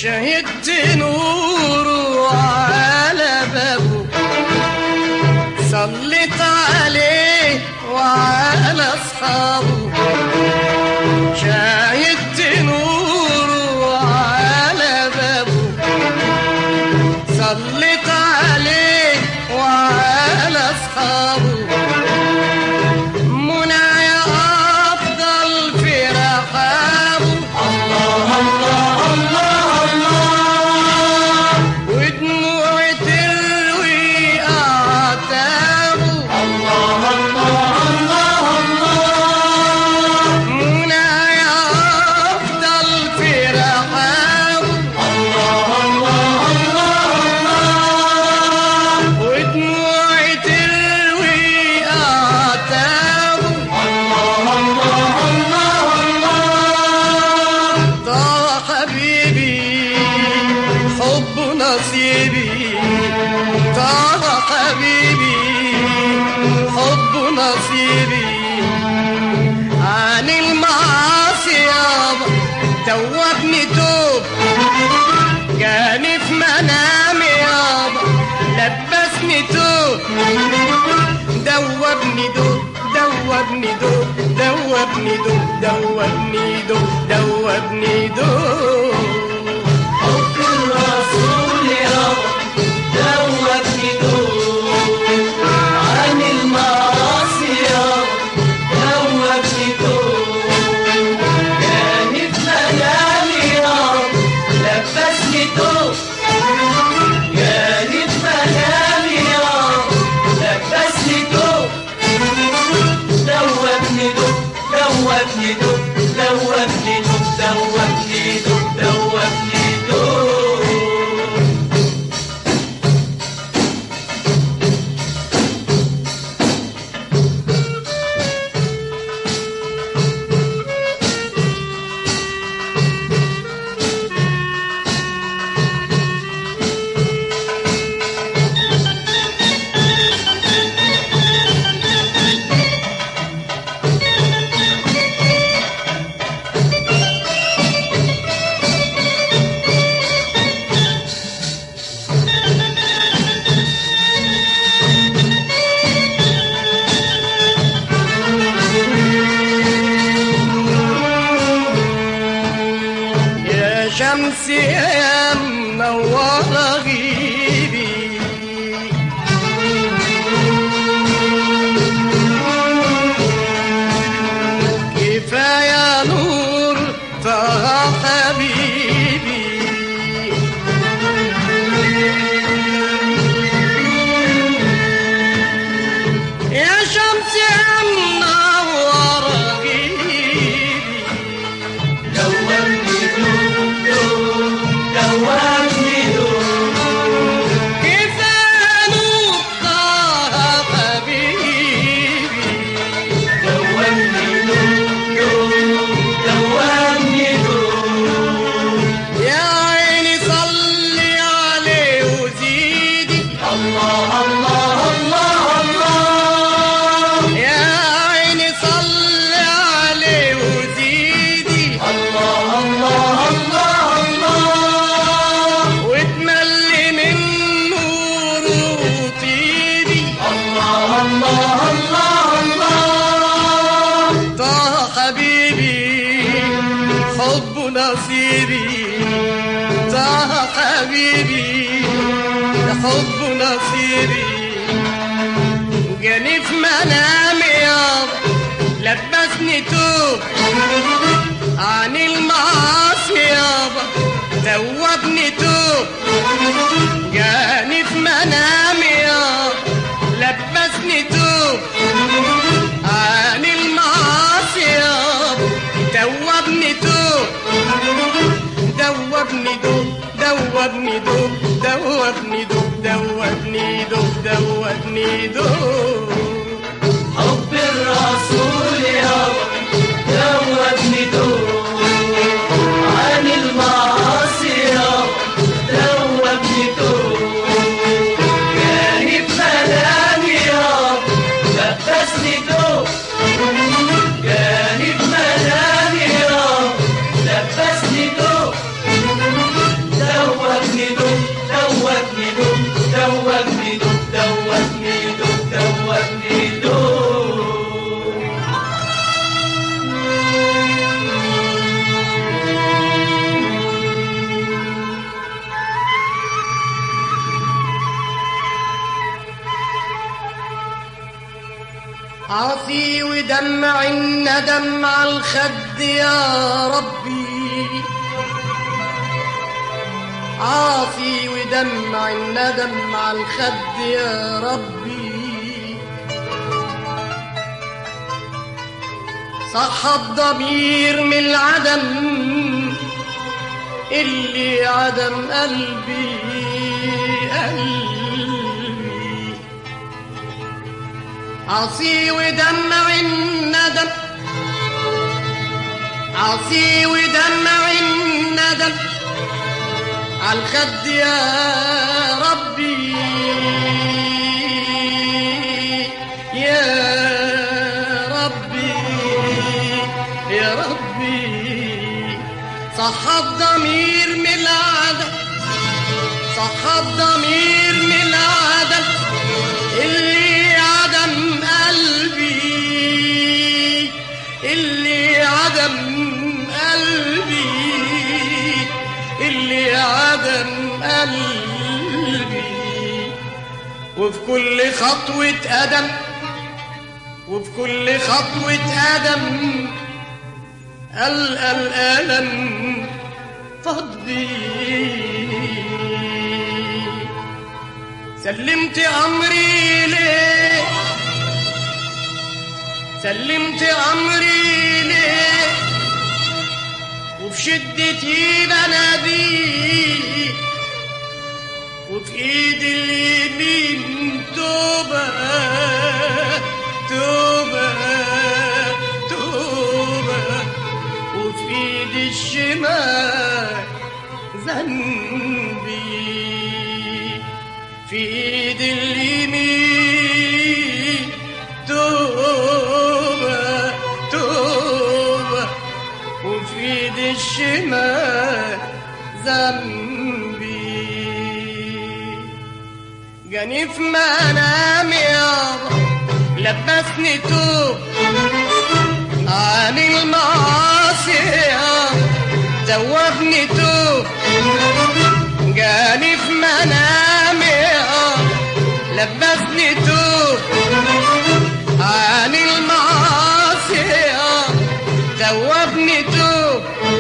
شهدت نوره على بابه صليت عليه وعلى اصحابه شاهدت نوره على بابه صليت عليه وعلى اصحابه منى يا افضل في رحابه ودموع تروي اعتابه منى يا افضل في رحابه ودموع تروي اعتابه ضاع حبيبي حب نصيبي ضاع حبيبي حب نصيبي عن المعاصي يابا توبني توب جاني في منامي يابا لبسني توب دوبني دوب دوبني دوب دوبني دوب دوبني دوب دوبني دوب حب الرسول يابا دوبني دوب عن المعاصي يابا دوبني دوب كانت منامي يابا لبسني دوب كانت منامي يابا لبسني دوب دوبني دوب دوبني دوب دوبني دوب دوبني دوب دوبني دوب يا شمس يا منورة غيبي كفاية نور طه حبيبي يا شمس يا منورة غيبي دوبني دوب دوب دوبني دوب كفاية نور طه حبيبي دوبني دوب دوب دوبني دوب يا عيني صلي عليه وزيدي الله الله الله الله يا عيني صلي عليه وزيدي الله الله الله الله وتملي من نوره وطيبي الله الله الله الله طه حبيبي حب نصيبي طه حبيبي حب نصيبي جاني في منامي يابا لبسني توب عن المعاصي يابا دوبني توب جاني في منامي يابا لبسني توب عن المعاصي يابا دوبني توب دوبني دوب دوبني دوب دوبني دوب دوبني دوب دوبني دوب حب الرسول يابا دوبني دوب عن عاصي ودمع الندم على الخد يا ربي عاصي ودمع الندم على الخد يا ربي صح الضمير من العدم اللي عدم قلبي قلبي عصي ودمع الندم عصي ودمع الندم عالخد يا ربي يا ربي يا ربي صح الضمير من العدم صح الضمير من العدم اللي عدم قلبي اللي عدم قلبي اللي عدم قلبي وفي كل خطوة قدم وفي كل خطوة قدم ألقى الألم فضي سلمت أمري ليه سلمت أمري ليه وفي شدتي بناديه وفي ايدي اليمين توبة توبة توبة وفي ايدي الشمال ذنبي في ايدي اليمين توبة توبة وفي ايدي الشمال ذنبي جاني في منامي يابا لبسني توب عن المعاصي يابا دوبني توب جاني في منامي يابا لبسني توب عن المعاصي يابا دوبني توب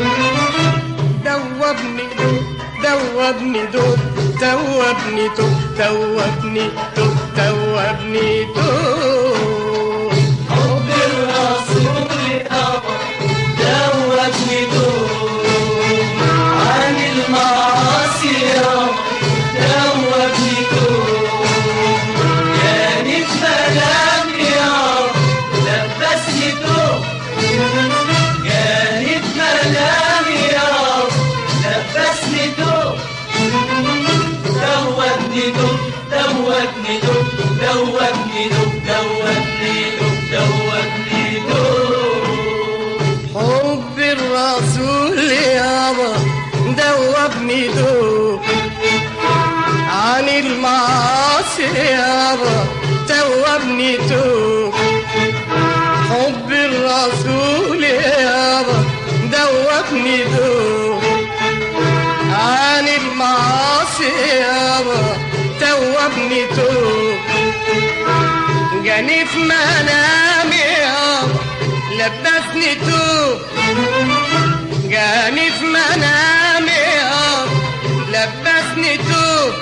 دوبني دوبني دوب دوبني توب دوبني توب دوبني توب حب الرسول يابا دوبني دوب عن المعاصي يابا دوبني دوب يعني بملام يابا لبسني دوب يعني بملام يابا لبسني دوب دوبني دوب دوبني دوب دوبني دوب دوبني دوب دوبني دوب حب الرسول يابا دوبني دوب عن المعاصي يابا دوبني دوب حب الرسول يابا دوبني دوب عن المعاصي يابا دوبني دوب جاني في منامي يابا لبسني توب جاني في منامي يابا لبسني توب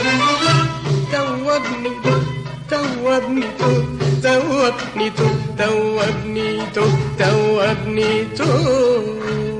توبني توب توبني توب توبني توب توبني توب توبني توب